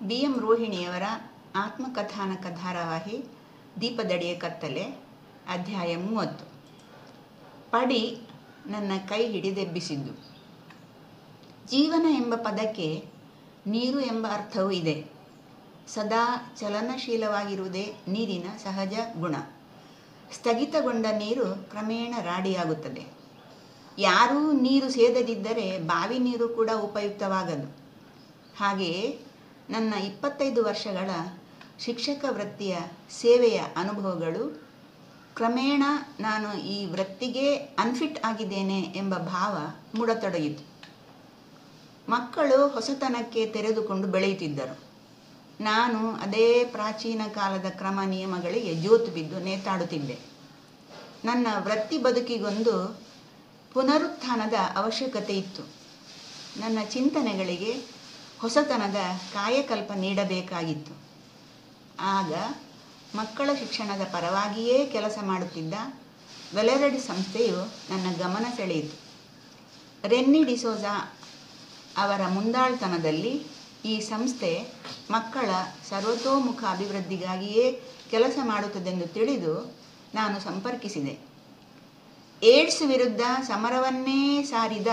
B M ರೋಹಿಣಿಯವರ ಆತ್ಮಕಥಾನಕ ಧಾರಾವಾಹಿ ದೀಪದಡಿಯ ಕತ್ತಲೆ ಅಧ್ಯಾಯ ಮೂವತ್ತು ಪಡಿ ನನ್ನ ಕೈ ಹಿಡಿದೆಬ್ಬಿಸಿದ್ದು ಜೀವನ ಎಂಬ ಪದಕ್ಕೆ ನೀರು ಎಂಬ ಅರ್ಥವೂ ಇದೆ ಸದಾ ಚಲನಶೀಲವಾಗಿರುವುದೇ ನೀರಿನ ಸಹಜ ಗುಣ ಸ್ಥಗಿತಗೊಂಡ ನೀರು ಕ್ರಮೇಣ ರಾಡಿಯಾಗುತ್ತದೆ ಯಾರೂ ನೀರು ಸೇದದಿದ್ದರೆ ಬಾವಿ ನೀರು ಕೂಡ ಉಪಯುಕ್ತವಾಗದು ಹಾಗೆಯೇ ನನ್ನ ಇಪ್ಪತ್ತೈದು ವರ್ಷಗಳ ಶಿಕ್ಷಕ ವೃತ್ತಿಯ ಸೇವೆಯ ಅನುಭವಗಳು ಕ್ರಮೇಣ ನಾನು ಈ ವೃತ್ತಿಗೆ ಅನ್ಫಿಟ್ ಆಗಿದ್ದೇನೆ ಎಂಬ ಭಾವ ಮೂಡತೊಡಗಿತು ಮಕ್ಕಳು ಹೊಸತನಕ್ಕೆ ತೆರೆದುಕೊಂಡು ಬೆಳೆಯುತ್ತಿದ್ದರು ನಾನು ಅದೇ ಪ್ರಾಚೀನ ಕಾಲದ ಕ್ರಮ ನಿಯಮಗಳಿಗೆ ಜೋತು ಬಿದ್ದು ನೇತಾಡುತ್ತಿದ್ದೆ ನನ್ನ ವೃತ್ತಿ ಬದುಕಿಗೊಂದು ಪುನರುತ್ಥಾನದ ಅವಶ್ಯಕತೆ ಇತ್ತು ನನ್ನ ಚಿಂತನೆಗಳಿಗೆ ಹೊಸತನದ ಕಾಯಕಲ್ಪ ನೀಡಬೇಕಾಗಿತ್ತು ಆಗ ಮಕ್ಕಳ ಶಿಕ್ಷಣದ ಪರವಾಗಿಯೇ ಕೆಲಸ ಮಾಡುತ್ತಿದ್ದ ವೆಲೆರಡಿ ಸಂಸ್ಥೆಯು ನನ್ನ ಗಮನ ಸೆಳೆಯಿತು ರೆನ್ನಿ ಡಿಸೋಜಾ ಅವರ ಮುಂದಾಳ್ತನದಲ್ಲಿ ಈ ಸಂಸ್ಥೆ ಮಕ್ಕಳ ಸರ್ವತೋಮುಖ ಅಭಿವೃದ್ಧಿಗಾಗಿಯೇ ಕೆಲಸ ಮಾಡುತ್ತದೆಂದು ತಿಳಿದು ನಾನು ಸಂಪರ್ಕಿಸಿದೆ ಏಡ್ಸ್ ವಿರುದ್ಧ ಸಮರವನ್ನೇ ಸಾರಿದ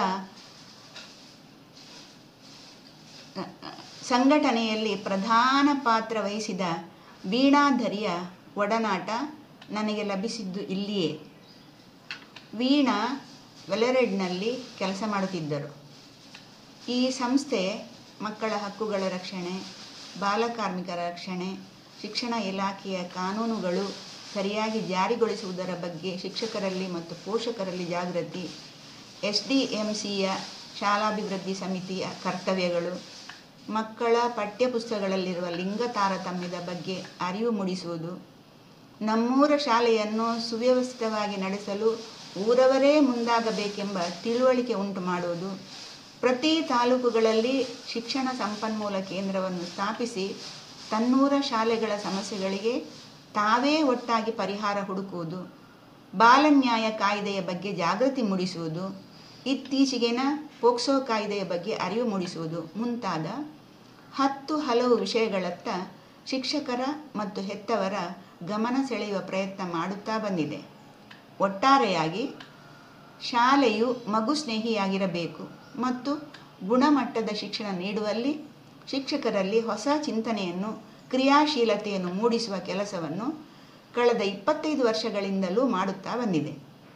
ಸಂಘಟನೆಯಲ್ಲಿ ಪ್ರಧಾನ ಪಾತ್ರ ವಹಿಸಿದ ವೀಣಾಧರಿಯ ಒಡನಾಟ ನನಗೆ ಲಭಿಸಿದ್ದು ಇಲ್ಲಿಯೇ ವೀಣಾ ವೆಲೆರೆಡ್ನಲ್ಲಿ ಕೆಲಸ ಮಾಡುತ್ತಿದ್ದರು ಈ ಸಂಸ್ಥೆ ಮಕ್ಕಳ ಹಕ್ಕುಗಳ ರಕ್ಷಣೆ ಬಾಲಕಾರ್ಮಿಕರ ರಕ್ಷಣೆ ಶಿಕ್ಷಣ ಇಲಾಖೆಯ ಕಾನೂನುಗಳು ಸರಿಯಾಗಿ ಜಾರಿಗೊಳಿಸುವುದರ ಬಗ್ಗೆ ಶಿಕ್ಷಕರಲ್ಲಿ ಮತ್ತು ಪೋಷಕರಲ್ಲಿ ಜಾಗೃತಿ ಎಸ್ ಡಿ ಎಂ ಸಿಯ ಶಾಲಾಭಿವೃದ್ಧಿ ಸಮಿತಿಯ ಕರ್ತವ್ಯಗಳು ಮಕ್ಕಳ ಪಠ್ಯಪುಸ್ತಕಗಳಲ್ಲಿರುವ ಲಿಂಗ ತಾರತಮ್ಯದ ಬಗ್ಗೆ ಅರಿವು ಮೂಡಿಸುವುದು ನಮ್ಮೂರ ಶಾಲೆಯನ್ನು ಸುವ್ಯವಸ್ಥಿತವಾಗಿ ನಡೆಸಲು ಊರವರೇ ಮುಂದಾಗಬೇಕೆಂಬ ತಿಳುವಳಿಕೆ ಉಂಟು ಮಾಡುವುದು ಪ್ರತಿ ತಾಲೂಕುಗಳಲ್ಲಿ ಶಿಕ್ಷಣ ಸಂಪನ್ಮೂಲ ಕೇಂದ್ರವನ್ನು ಸ್ಥಾಪಿಸಿ ತನ್ನೂರ ಶಾಲೆಗಳ ಸಮಸ್ಯೆಗಳಿಗೆ ತಾವೇ ಒಟ್ಟಾಗಿ ಪರಿಹಾರ ಹುಡುಕುವುದು ಬಾಲನ್ಯಾಯ ಕಾಯ್ದೆಯ ಬಗ್ಗೆ ಜಾಗೃತಿ ಮೂಡಿಸುವುದು ಇತ್ತೀಚೆಗಿನ ಪೋಕ್ಸೋ ಕಾಯ್ದೆಯ ಬಗ್ಗೆ ಅರಿವು ಮೂಡಿಸುವುದು ಮುಂತಾದ ಹತ್ತು ಹಲವು ವಿಷಯಗಳತ್ತ ಶಿಕ್ಷಕರ ಮತ್ತು ಹೆತ್ತವರ ಗಮನ ಸೆಳೆಯುವ ಪ್ರಯತ್ನ ಮಾಡುತ್ತಾ ಬಂದಿದೆ ಒಟ್ಟಾರೆಯಾಗಿ ಶಾಲೆಯು ಮಗು ಸ್ನೇಹಿಯಾಗಿರಬೇಕು ಮತ್ತು ಗುಣಮಟ್ಟದ ಶಿಕ್ಷಣ ನೀಡುವಲ್ಲಿ ಶಿಕ್ಷಕರಲ್ಲಿ ಹೊಸ ಚಿಂತನೆಯನ್ನು ಕ್ರಿಯಾಶೀಲತೆಯನ್ನು ಮೂಡಿಸುವ ಕೆಲಸವನ್ನು ಕಳೆದ ಇಪ್ಪತ್ತೈದು ವರ್ಷಗಳಿಂದಲೂ ಮಾಡುತ್ತಾ ಬಂದಿದೆ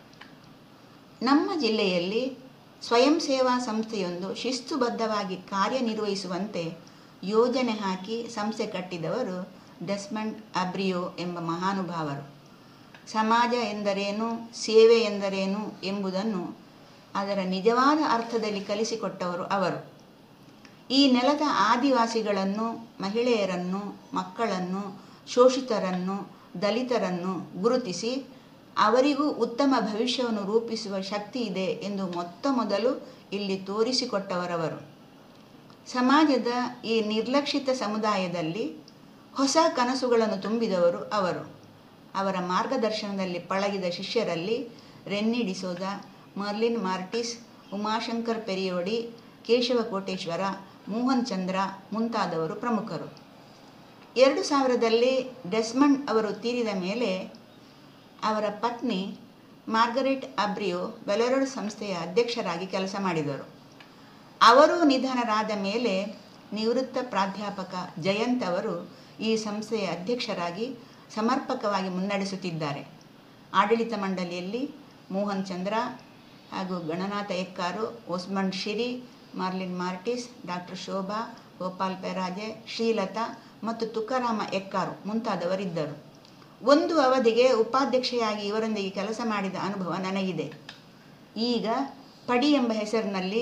ನಮ್ಮ ಜಿಲ್ಲೆಯಲ್ಲಿ ಸ್ವಯಂ ಸೇವಾ ಸಂಸ್ಥೆಯೊಂದು ಶಿಸ್ತುಬದ್ಧವಾಗಿ ಕಾರ್ಯನಿರ್ವಹಿಸುವಂತೆ ಯೋಜನೆ ಹಾಕಿ ಸಂಸ್ಥೆ ಕಟ್ಟಿದವರು ಡೆಸ್ಮಂಡ್ ಅಬ್ರಿಯೋ ಎಂಬ ಮಹಾನುಭಾವರು ಸಮಾಜ ಎಂದರೇನು ಸೇವೆ ಎಂದರೇನು ಎಂಬುದನ್ನು ಅದರ ನಿಜವಾದ ಅರ್ಥದಲ್ಲಿ ಕಲಿಸಿಕೊಟ್ಟವರು ಅವರು ಈ ನೆಲದ ಆದಿವಾಸಿಗಳನ್ನು ಮಹಿಳೆಯರನ್ನು ಮಕ್ಕಳನ್ನು ಶೋಷಿತರನ್ನು ದಲಿತರನ್ನು ಗುರುತಿಸಿ ಅವರಿಗೂ ಉತ್ತಮ ಭವಿಷ್ಯವನ್ನು ರೂಪಿಸುವ ಶಕ್ತಿ ಇದೆ ಎಂದು ಮೊತ್ತ ಮೊದಲು ಇಲ್ಲಿ ತೋರಿಸಿಕೊಟ್ಟವರವರು ಸಮಾಜದ ಈ ನಿರ್ಲಕ್ಷಿತ ಸಮುದಾಯದಲ್ಲಿ ಹೊಸ ಕನಸುಗಳನ್ನು ತುಂಬಿದವರು ಅವರು ಅವರ ಮಾರ್ಗದರ್ಶನದಲ್ಲಿ ಪಳಗಿದ ಶಿಷ್ಯರಲ್ಲಿ ರೆನ್ನಿ ಡಿಸೋಜ ಮರ್ಲಿನ್ ಮಾರ್ಟಿಸ್ ಉಮಾಶಂಕರ್ ಪೆರಿಯೋಡಿ ಕೇಶವ ಕೋಟೇಶ್ವರ ಮೋಹನ್ ಚಂದ್ರ ಮುಂತಾದವರು ಪ್ರಮುಖರು ಎರಡು ಸಾವಿರದಲ್ಲಿ ಡೆಸ್ಮಂಡ್ ಅವರು ತೀರಿದ ಮೇಲೆ ಅವರ ಪತ್ನಿ ಮಾರ್ಗರೆಟ್ ಅಬ್ರಿಯೋ ವೆಲರೋಡ್ ಸಂಸ್ಥೆಯ ಅಧ್ಯಕ್ಷರಾಗಿ ಕೆಲಸ ಮಾಡಿದರು ಅವರು ನಿಧನರಾದ ಮೇಲೆ ನಿವೃತ್ತ ಪ್ರಾಧ್ಯಾಪಕ ಜಯಂತ್ ಅವರು ಈ ಸಂಸ್ಥೆಯ ಅಧ್ಯಕ್ಷರಾಗಿ ಸಮರ್ಪಕವಾಗಿ ಮುನ್ನಡೆಸುತ್ತಿದ್ದಾರೆ ಆಡಳಿತ ಮಂಡಳಿಯಲ್ಲಿ ಮೋಹನ್ ಚಂದ್ರ ಹಾಗೂ Gananatha Ekkaru Osmond Shiri Marlin Martis doctor Shobha Gopal Peraje Srilatha ಮತ್ತು ತುಕಾರಾಮ ಎಕ್ಕಾರು ಮುಂತಾದವರಿದ್ದರು ಒಂದು ಅವಧಿಗೆ ಉಪಾಧ್ಯಕ್ಷೆಯಾಗಿ ಇವರೊಂದಿಗೆ ಕೆಲಸ ಮಾಡಿದ ಅನುಭವ ನನಗಿದೆ ಈಗ ಪಡಿ ಎಂಬ ಹೆಸರಿನಲ್ಲಿ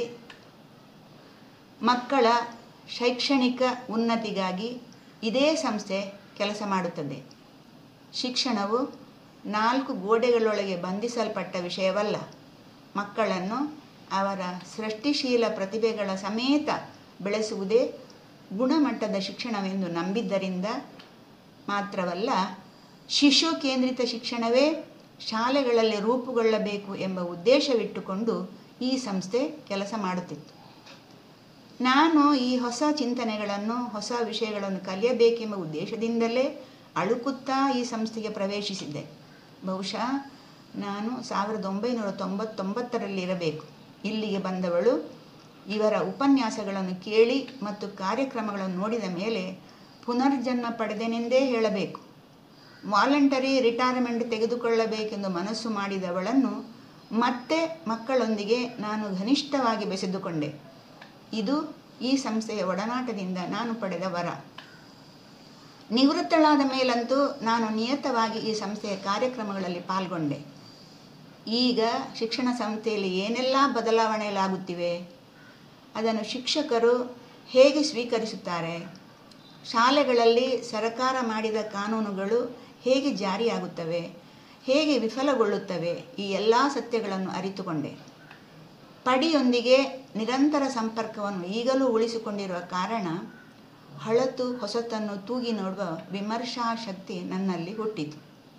ಮಕ್ಕಳ ಶೈಕ್ಷಣಿಕ ಉನ್ನತಿಗಾಗಿ ಇದೇ ಸಂಸ್ಥೆ ಕೆಲಸ ಮಾಡುತ್ತದೆ ಶಿಕ್ಷಣವು ನಾಲ್ಕು ಗೋಡೆಗಳೊಳಗೆ ಬಂಧಿಸಲ್ಪಟ್ಟ ವಿಷಯವಲ್ಲ ಮಕ್ಕಳನ್ನು ಅವರ ಸೃಷ್ಟಿಶೀಲ ಪ್ರತಿಭೆಗಳ ಸಮೇತ ಬೆಳೆಸುವುದೇ ಗುಣಮಟ್ಟದ ಶಿಕ್ಷಣವೆಂದು ನಂಬಿದ್ದರಿಂದ ಮಾತ್ರವಲ್ಲ ಶಿಶು ಕೇಂದ್ರಿತ ಶಿಕ್ಷಣವೇ ಶಾಲೆಗಳಲ್ಲಿ ರೂಪುಗೊಳ್ಳಬೇಕು ಎಂಬ ಉದ್ದೇಶವಿಟ್ಟುಕೊಂಡು ಈ ಸಂಸ್ಥೆ ಕೆಲಸ ಮಾಡುತ್ತಿತ್ತು ನಾನು ಈ ಹೊಸ ಚಿಂತನೆಗಳನ್ನು ಹೊಸ ವಿಷಯಗಳನ್ನು ಕಲಿಯಬೇಕೆಂಬ ಉದ್ದೇಶದಿಂದಲೇ ಅಳುಕುತ್ತಾ ಈ ಸಂಸ್ಥೆಗೆ ಪ್ರವೇಶಿಸಿದ್ದೆ ಬಹುಶಃ ನಾನು ಸಾವಿರದ ಒಂಬೈನೂರ ತೊಂಬತ್ತೊಂಬತ್ತರಲ್ಲಿ ಇರಬೇಕು ಇಲ್ಲಿಗೆ ಬಂದವಳು ಇವರ ಉಪನ್ಯಾಸಗಳನ್ನು ಕೇಳಿ ಮತ್ತು ಕಾರ್ಯಕ್ರಮಗಳನ್ನು ನೋಡಿದ ಮೇಲೆ ಪುನರ್ಜನ್ಮ ಪಡೆದೆನೆಂದೇ ಹೇಳಬೇಕು ವಾಲಂಟರಿ ರಿಟೈರ್ಮೆಂಟ್ ತೆಗೆದುಕೊಳ್ಳಬೇಕೆಂದು ಮನಸ್ಸು ಮಾಡಿದವಳನ್ನು ಮತ್ತೆ ಮಕ್ಕಳೊಂದಿಗೆ ನಾನು ಘನಿಷ್ಠವಾಗಿ ಬೆಸೆದುಕೊಂಡೆ ಇದು ಈ ಸಂಸ್ಥೆಯ ಒಡನಾಟದಿಂದ ನಾನು ಪಡೆದ ವರ ನಿವೃತ್ತಳಾದ ಮೇಲಂತೂ ನಾನು ನಿಯತವಾಗಿ ಈ ಸಂಸ್ಥೆಯ ಕಾರ್ಯಕ್ರಮಗಳಲ್ಲಿ ಪಾಲ್ಗೊಂಡೆ ಈಗ ಶಿಕ್ಷಣ ಸಂಸ್ಥೆಯಲ್ಲಿ ಏನೆಲ್ಲ ಬದಲಾವಣೆಗಳಾಗುತ್ತಿವೆ ಅದನ್ನು ಶಿಕ್ಷಕರು ಹೇಗೆ ಸ್ವೀಕರಿಸುತ್ತಾರೆ ಶಾಲೆಗಳಲ್ಲಿ ಸರಕಾರ ಮಾಡಿದ ಕಾನೂನುಗಳು ಹೇಗೆ ಜಾರಿಯಾಗುತ್ತವೆ ಹೇಗೆ ವಿಫಲಗೊಳ್ಳುತ್ತವೆ ಈ ಎಲ್ಲ ಸತ್ಯಗಳನ್ನು ಅರಿತುಕೊಂಡೆ ಪಡಿಯೊಂದಿಗೆ ನಿರಂತರ ಸಂಪರ್ಕವನ್ನು ಈಗಲೂ ಉಳಿಸಿಕೊಂಡಿರುವ ಕಾರಣ ಹಳತು ಹೊಸತನ್ನು ತೂಗಿ ನೋಡುವ ವಿಮರ್ಶಾ ಶಕ್ತಿ ನನ್ನಲ್ಲಿ ಹುಟ್ಟಿತು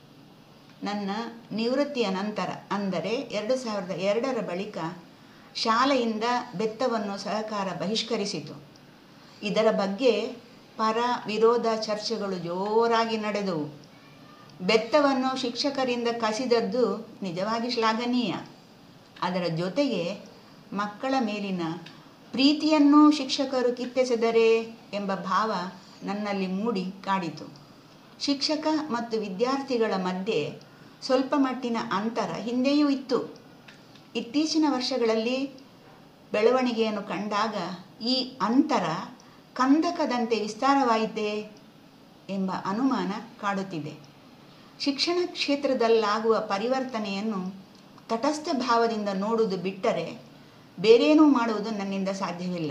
ನನ್ನ ನಿವೃತ್ತಿಯ ನಂತರ ಅಂದರೆ ಎರಡು ಸಾವಿರದ ಎರಡರ ಬಳಿಕ ಶಾಲೆಯಿಂದ ಬೆತ್ತವನ್ನು ಸಹಕಾರ ಬಹಿಷ್ಕರಿಸಿತು ಇದರ ಬಗ್ಗೆ ಪರ ವಿರೋಧ ಚರ್ಚೆಗಳು ಜೋರಾಗಿ ನಡೆದವು ಬೆತ್ತವನ್ನು ಶಿಕ್ಷಕರಿಂದ ಕಸಿದದ್ದು ನಿಜವಾಗಿ ಶ್ಲಾಘನೀಯ ಅದರ ಜೊತೆಗೆ ಮಕ್ಕಳ ಮೇಲಿನ ಪ್ರೀತಿಯನ್ನೂ ಶಿಕ್ಷಕರು ಕಿತ್ತೆಸೆದರೆ ಎಂಬ ಭಾವ ನನ್ನಲ್ಲಿ ಮೂಡಿ ಕಾಡಿತು ಶಿಕ್ಷಕ ಮತ್ತು ವಿದ್ಯಾರ್ಥಿಗಳ ಮಧ್ಯೆ ಸ್ವಲ್ಪ ಮಟ್ಟಿನ ಅಂತರ ಹಿಂದೆಯೂ ಇತ್ತು ಇತ್ತೀಚಿನ ವರ್ಷಗಳಲ್ಲಿ ಬೆಳವಣಿಗೆಯನ್ನು ಕಂಡಾಗ ಈ ಅಂತರ ಕಂದಕದಂತೆ ವಿಸ್ತಾರವಾಯಿತೆ ಎಂಬ ಅನುಮಾನ ಕಾಡುತ್ತಿದೆ ಶಿಕ್ಷಣ ಕ್ಷೇತ್ರದಲ್ಲಾಗುವ ಪರಿವರ್ತನೆಯನ್ನು ತಟಸ್ಥ ಭಾವದಿಂದ ನೋಡುವುದು ಬಿಟ್ಟರೆ ಬೇರೇನೂ ಮಾಡುವುದು ನನ್ನಿಂದ ಸಾಧ್ಯವಿಲ್ಲ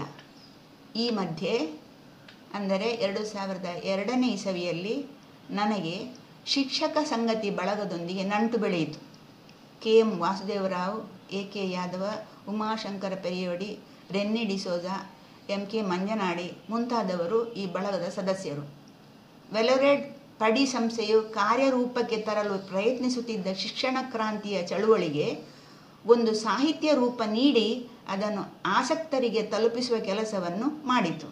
ಈ ಮಧ್ಯೆ ಅಂದರೆ ಎರಡು ಸಾವಿರದ ಎರಡನೇ ಇಸವಿಯಲ್ಲಿ ನನಗೆ ಶಿಕ್ಷಕ ಸಂಗತಿ ಬಳಗದೊಂದಿಗೆ ನಂಟು ಬೆಳೆಯಿತು K M Vasudevarao A K Yadava Umashankara Periyodi Renny D'Souza M K Manjanadi ಮುಂತಾದವರು ಈ ಬಳಗದ ಸದಸ್ಯರು ವೆಲೊರೆಡ್ ಪಡಿ ಸಂಸ್ಥೆಯು ಕಾರ್ಯರೂಪಕ್ಕೆ ತರಲು ಪ್ರಯತ್ನಿಸುತ್ತಿದ್ದ ಶಿಕ್ಷಣ ಕ್ರಾಂತಿಯ ಚಳುವಳಿಗೆ ಒಂದು ಸಾಹಿತ್ಯ ರೂಪ ನೀಡಿ ಅದನ್ನು ಆಸಕ್ತರಿಗೆ ತಲುಪಿಸುವ ಕೆಲಸವನ್ನು ಮಾಡಿತು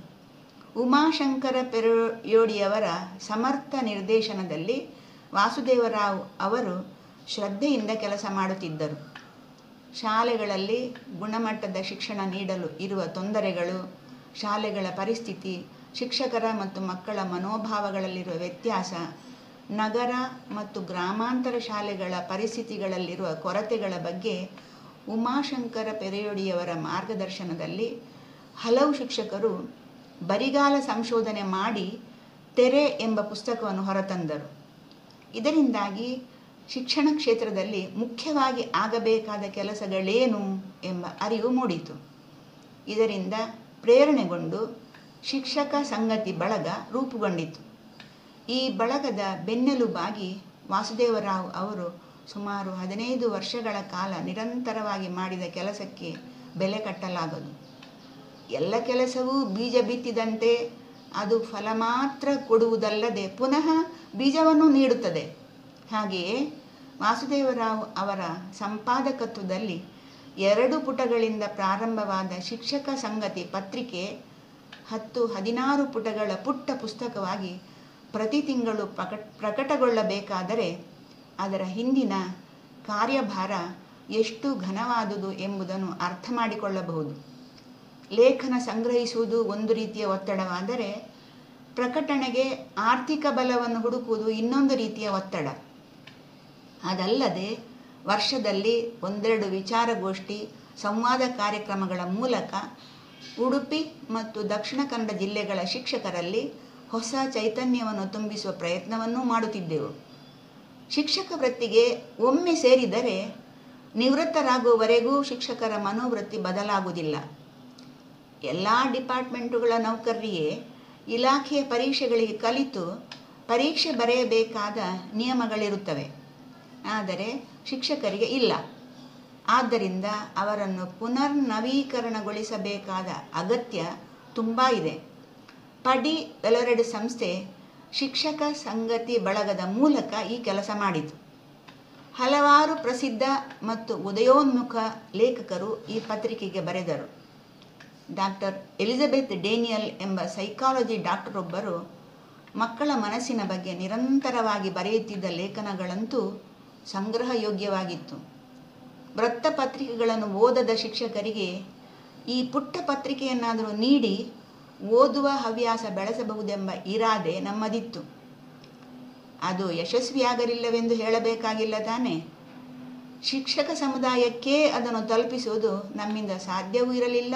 ಉಮಾಶಂಕರ ಪೆರಿಯೋಡಿಯವರ ಸಮರ್ಥ ನಿರ್ದೇಶನದಲ್ಲಿ ವಾಸುದೇವರಾವ್ ಅವರು ಶ್ರದ್ಧೆಯಿಂದ ಕೆಲಸ ಮಾಡುತ್ತಿದ್ದರು ಶಾಲೆಗಳಲ್ಲಿ ಗುಣಮಟ್ಟದ ಶಿಕ್ಷಣ ನೀಡಲು ಇರುವ ತೊಂದರೆಗಳು ಶಾಲೆಗಳ ಪರಿಸ್ಥಿತಿ ಶಿಕ್ಷಕರ ಮತ್ತು ಮಕ್ಕಳ ಮನೋಭಾವಗಳಲ್ಲಿರುವ ವ್ಯತ್ಯಾಸ ನಗರ ಮತ್ತು ಗ್ರಾಮಾಂತರ ಶಾಲೆಗಳ ಪರಿಸ್ಥಿತಿಗಳಲ್ಲಿರುವ ಕೊರತೆಗಳ ಬಗ್ಗೆ ಉಮಾಶಂಕರ ಪೆರೆಯೋಡಿಯವರ ಮಾರ್ಗದರ್ಶನದಲ್ಲಿ ಹಲವು ಶಿಕ್ಷಕರು ಬರಿಗಾಲ ಸಂಶೋಧನೆ ಮಾಡಿ ತೆರೆ ಎಂಬ ಪುಸ್ತಕವನ್ನು ಹೊರತಂದರು ಇದರಿಂದಾಗಿ ಶಿಕ್ಷಣ ಕ್ಷೇತ್ರದಲ್ಲಿ ಮುಖ್ಯವಾಗಿ ಆಗಬೇಕಾದ ಕೆಲಸಗಳೇನು ಎಂಬ ಅರಿವು ಮೂಡಿತು ಇದರಿಂದ ಪ್ರೇರಣೆಗೊಂಡು ಶಿಕ್ಷಕ ಸಂಗತಿ ಬಳಗ ರೂಪುಗೊಂಡಿತು ಈ ಬಳಗದ ಬೆನ್ನೆಲುಬಾಗಿ ವಾಸುದೇವರಾವ್ ಅವರು ಸುಮಾರು ಹದಿನೈದು ವರ್ಷಗಳ ಕಾಲ ನಿರಂತರವಾಗಿ ಮಾಡಿದ ಕೆಲಸಕ್ಕೆ ಬೆಲೆ ಕಟ್ಟಲಾಗದು ಎಲ್ಲ ಕೆಲಸವೂ ಬೀಜ ಬಿತ್ತಿದಂತೆ ಅದು ಫಲ ಮಾತ್ರ ಕೊಡುವುದಲ್ಲದೆ ಪುನಃ ಬೀಜವನ್ನು ನೀಡುತ್ತದೆ ಹಾಗೆಯೇ ವಾಸುದೇವರಾವ್ ಅವರ ಸಂಪಾದಕತ್ವದಲ್ಲಿ ಎರಡು ಪುಟಗಳಿಂದ ಪ್ರಾರಂಭವಾದ ಶಿಕ್ಷಕ ಸಂಗತಿ ಪತ್ರಿಕೆ ಹತ್ತು ಹದಿನಾರು ಪುಟಗಳ ಪುಟ್ಟ ಪುಸ್ತಕವಾಗಿ ಪ್ರತಿ ತಿಂಗಳು ಪ್ರಕಟ ಪ್ರಕಟಗೊಳ್ಳಬೇಕಾದರೆ ಅದರ ಹಿಂದಿನ ಕಾರ್ಯಭಾರ ಎಷ್ಟು ಘನವಾದುದು ಎಂಬುದನ್ನು ಅರ್ಥ ಮಾಡಿಕೊಳ್ಳಬಹುದು ಲೇಖನ ಸಂಗ್ರಹಿಸುವುದು ಒಂದು ರೀತಿಯ ಒತ್ತಡವಾದರೆ ಪ್ರಕಟಣೆಗೆ ಆರ್ಥಿಕ ಬಲವನ್ನು ಹುಡುಕುವುದು ಇನ್ನೊಂದು ರೀತಿಯ ಒತ್ತಡ ಅದಲ್ಲದೆ ವರ್ಷದಲ್ಲಿ ಒಂದೆರಡು ವಿಚಾರಗೋಷ್ಠಿ ಸಂವಾದ ಕಾರ್ಯಕ್ರಮಗಳ ಮೂಲಕ ಉಡುಪಿ ಮತ್ತು ದಕ್ಷಿಣ ಕನ್ನಡ ಜಿಲ್ಲೆಗಳ ಶಿಕ್ಷಕರಲ್ಲಿ ಹೊಸ ಚೈತನ್ಯವನ್ನು ತುಂಬಿಸುವ ಪ್ರಯತ್ನವನ್ನೂ ಮಾಡುತ್ತಿದ್ದೆವು ಶಿಕ್ಷಕ ವೃತ್ತಿಗೆ ಒಮ್ಮೆ ಸೇರಿದರೆ ನಿವೃತ್ತರಾಗುವವರೆಗೂ ಶಿಕ್ಷಕರ ಮನೋವೃತ್ತಿ ಬದಲಾಗುವುದಿಲ್ಲ ಎಲ್ಲ ಡಿಪಾರ್ಟ್ಮೆಂಟುಗಳ ನೌಕರರಿಗೆ ಇಲಾಖೆಯ ಪರೀಕ್ಷೆಗಳಿಗೆ ಕಲಿತು ಪರೀಕ್ಷೆ ಬರೆಯಬೇಕಾದ ನಿಯಮಗಳಿರುತ್ತವೆ ಆದರೆ ಶಿಕ್ಷಕರಿಗೆ ಇಲ್ಲ ಆದ್ದರಿಂದ ಅವರನ್ನು ಪುನರ್ ನವೀಕರಣಗೊಳಿಸಬೇಕಾದ ಅಗತ್ಯ ತುಂಬ ಇದೆ ಪಡಿ ವೆಲೊರೆಡ್ ಸಂಸ್ಥೆ ಶಿಕ್ಷಕ ಸಂಗತಿ ಬಳಗದ ಮೂಲಕ ಈ ಕೆಲಸ ಮಾಡಿತು ಹಲವಾರು ಪ್ರಸಿದ್ಧ ಮತ್ತು ಉದಯೋನ್ಮುಖ ಲೇಖಕರು ಈ ಪತ್ರಿಕೆಗೆ ಬರೆದರು ಡಾಕ್ಟರ್ ಎಲಿಜಬೆತ್ ಡೇನಿಯಲ್ ಎಂಬ ಸೈಕಾಲಜಿ ಡಾಕ್ಟರೊಬ್ಬರು ಮಕ್ಕಳ ಮನಸ್ಸಿನ ಬಗ್ಗೆ ನಿರಂತರವಾಗಿ ಬರೆಯುತ್ತಿದ್ದ ಲೇಖನಗಳಂತೂ ಸಂಗ್ರಹಯೋಗ್ಯವಾಗಿತ್ತು ವೃತ್ತಪತ್ರಿಕೆಗಳನ್ನು ಓದದ ಶಿಕ್ಷಕರಿಗೆ ಈ ಪುಟ್ಟ ಪತ್ರಿಕೆಯನ್ನಾದರೂ ನೀಡಿ ಓದುವ ಹವ್ಯಾಸ ಬೆಳೆಸಬಹುದೆಂಬ ಇರಾದೆ ನಮ್ಮದಿತ್ತು ಅದು ಯಶಸ್ವಿಯಾಗಲಿಲ್ಲವೆಂದು ಹೇಳಬೇಕಾಗಿಲ್ಲ ತಾನೇ ಶಿಕ್ಷಕ ಸಮುದಾಯಕ್ಕೇ ಅದನ್ನು ತಲುಪಿಸುವುದು ನಮ್ಮಿಂದ ಸಾಧ್ಯವೂ ಇರಲಿಲ್ಲ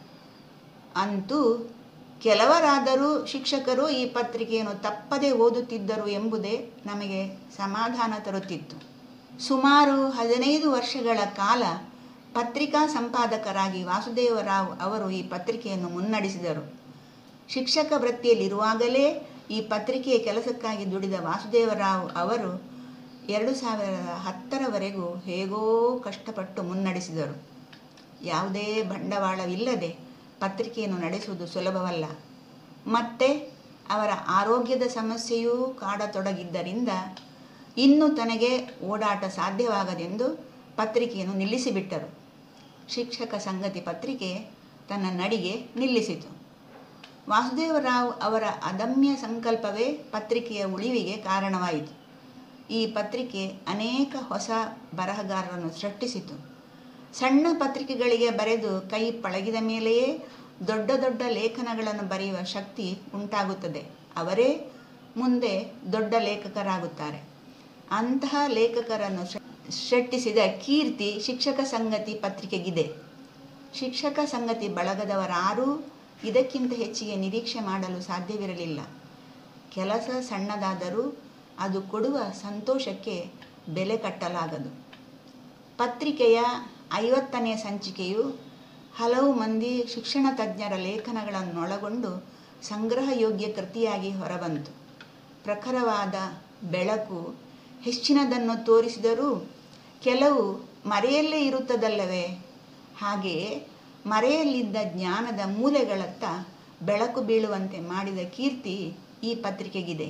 ಅಂತೂ ಕೆಲವರಾದರೂ ಶಿಕ್ಷಕರು ಈ ಪತ್ರಿಕೆಯನ್ನು ತಪ್ಪದೇ ಓದುತ್ತಿದ್ದರು ಎಂಬುದೇ ನಮಗೆ ಸಮಾಧಾನ ತರುತ್ತಿತ್ತು ಸುಮಾರು ಹದಿನೈದು ವರ್ಷಗಳ ಕಾಲ ಪತ್ರಿಕಾ ಸಂಪಾದಕರಾಗಿ ವಾಸುದೇವರಾವ್ ಅವರು ಈ ಪತ್ರಿಕೆಯನ್ನು ಮುನ್ನಡೆಸಿದರು ಶಿಕ್ಷಕ ವೃತ್ತಿಯಲ್ಲಿರುವಾಗಲೇ ಈ ಪತ್ರಿಕೆಯ ಕೆಲಸಕ್ಕಾಗಿ ದುಡಿದ ವಾಸುದೇವರಾವ್ ಅವರು ಎರಡು ಸಾವಿರದ ಹತ್ತರವರೆಗೂ ಹೇಗೋ ಕಷ್ಟಪಟ್ಟು ಮುನ್ನಡೆಸಿದರು ಯಾವುದೇ ಬಂಡವಾಳವಿಲ್ಲದೆ ಪತ್ರಿಕೆಯನ್ನು ನಡೆಸುವುದು ಸುಲಭವಲ್ಲ ಮತ್ತೆ ಅವರ ಆರೋಗ್ಯದ ಸಮಸ್ಯೆಯೂ ಕಾಡತೊಡಗಿದ್ದರಿಂದ ಇನ್ನು ತನಗೆ ಓಡಾಟ ಸಾಧ್ಯವಾಗದೆಂದು ಪತ್ರಿಕೆಯನ್ನು ನಿಲ್ಲಿಸಿಬಿಟ್ಟರು ಶಿಕ್ಷಕ ಸಂಗತಿ ಪತ್ರಿಕೆ ತನ್ನ ನಡಿಗೆ ನಿಲ್ಲಿಸಿತು ವಾಸುದೇವರಾವ್ ಅವರ ಅದಮ್ಯ ಸಂಕಲ್ಪವೇ ಪತ್ರಿಕೆಯ ಉಳಿವಿಗೆ ಕಾರಣವಾಯಿತು ಈ ಪತ್ರಿಕೆ ಅನೇಕ ಹೊಸ ಬರಹಗಾರರನ್ನು ಸೃಷ್ಟಿಸಿತು ಸಣ್ಣ ಪತ್ರಿಕೆಗಳಿಗೆ ಬರೆದು ಕೈ ಪಳಗಿದ ಮೇಲೆಯೇ ದೊಡ್ಡ ದೊಡ್ಡ ಲೇಖನಗಳನ್ನು ಬರೆಯುವ ಶಕ್ತಿ ಉಂಟಾಗುತ್ತದೆ ಅವರೇ ಮುಂದೆ ದೊಡ್ಡ ಲೇಖಕರಾಗುತ್ತಾರೆ ಅಂತಹ ಲೇಖಕರನ್ನು ಸೃಷ್ಟಿಸಿದ ಕೀರ್ತಿ ಶಿಕ್ಷಕ ಸಂಗತಿ ಪತ್ರಿಕೆಗಿದೆ ಶಿಕ್ಷಕ ಸಂಗತಿ ಬಳಗದವರಾರೂ ಇದಕ್ಕಿಂತ ಹೆಚ್ಚಿಗೆ ನಿರೀಕ್ಷೆ ಮಾಡಲು ಸಾಧ್ಯವಿರಲಿಲ್ಲ ಕೆಲಸ ಸಣ್ಣದಾದರೂ ಅದು ಕೊಡುವ ಸಂತೋಷಕ್ಕೆ ಬೆಲೆ ಕಟ್ಟಲಾಗದು ಪತ್ರಿಕೆಯ ಐವತ್ತನೇ ಸಂಚಿಕೆಯು ಹಲವು ಮಂದಿ ಶಿಕ್ಷಣ ತಜ್ಞರ ಲೇಖನಗಳನ್ನೊಳಗೊಂಡು ಸಂಗ್ರಹಯೋಗ್ಯ ಕೃತಿಯಾಗಿ ಹೊರಬಂತು ಪ್ರಖರವಾದ ಬೆಳಕು ಹೆಚ್ಚಿನದನ್ನು ತೋರಿಸಿದರೂ ಕೆಲವು ಮರೆಯಲ್ಲೇ ಇರುತ್ತದಲ್ಲವೇ ಹಾಗೆಯೇ ಮರೆಯಲ್ಲಿದ್ದ ಜ್ಞಾನದ ಮೂಲೆಗಳತ್ತ ಬೆಳಕು ಬೀಳುವಂತೆ ಮಾಡಿದ ಕೀರ್ತಿ ಈ ಪತ್ರಿಕೆಗಿದೆ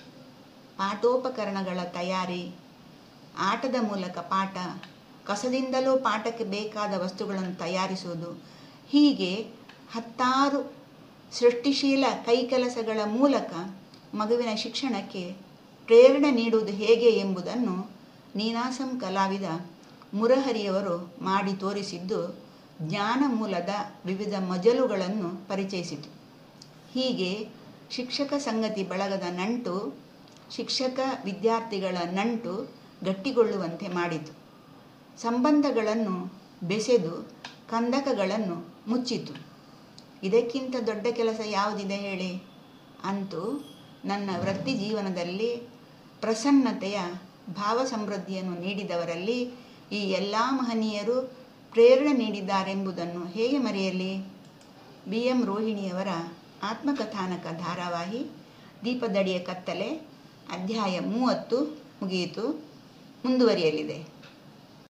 ಪಾಠೋಪಕರಣಗಳ ತಯಾರಿ ಆಟದ ಮೂಲಕ ಪಾಠ ಕಸದಿಂದಲೂ ಪಾಠಕ್ಕೆ ಬೇಕಾದ ವಸ್ತುಗಳನ್ನು ತಯಾರಿಸುವುದು ಹೀಗೆ ಹತ್ತಾರು ಸೃಷ್ಟಿಶೀಲ ಕೈಕೆಲಸಗಳ ಮೂಲಕ ಮಗುವಿನ ಶಿಕ್ಷಣಕ್ಕೆ ಪ್ರೇರಣೆ ನೀಡುವುದು ಹೇಗೆ ಎಂಬುದನ್ನು ನೀನಾಸಂ ಕಲಾವಿದ ಮುರಹರಿಯವರು ಮಾಡಿ ತೋರಿಸಿದ್ದು ಜ್ಞಾನ ಮೂಲದ ವಿವಿಧ ಮಜಲುಗಳನ್ನು ಪರಿಚಯಿಸಿತು ಹೀಗೆ ಶಿಕ್ಷಕ ಸಂಗತಿ ಬಳಗದ ನಂಟು ಶಿಕ್ಷಕ ವಿದ್ಯಾರ್ಥಿಗಳ ನಂಟು ಗಟ್ಟಿಗೊಳ್ಳುವಂತೆ ಮಾಡಿತು ಸಂಬಂಧಗಳನ್ನು ಬೆಸೆದು ಕಂದಕಗಳನ್ನು ಮುಚ್ಚಿತು ಇದಕ್ಕಿಂತ ದೊಡ್ಡ ಕೆಲಸ ಯಾವುದಿದೆ ಹೇಳಿ ಅಂತೂ ನನ್ನ ವೃತ್ತಿ ಜೀವನದಲ್ಲಿ ಪ್ರಸನ್ನತೆಯ ಭಾವ ಸಮೃದ್ಧಿಯನ್ನು ನೀಡಿದವರಲ್ಲಿ ಈ ಎಲ್ಲ ಮಹನೀಯರು ಪ್ರೇರಣೆ ನೀಡಿದ್ದಾರೆಂಬುದನ್ನು ಹೇಗೆ ಮರೆಯಲಿ ಬಿ ಎಂ ರೋಹಿಣಿಯವರ ಆತ್ಮಕಥಾನಕ ಧಾರಾವಾಹಿ ದೀಪದಡಿಯ ಕತ್ತಲೆ ಅಧ್ಯಾಯ ಮೂವತ್ತು ಮುಗಿಯಿತು ಮುಂದುವರಿಯಲಿದೆ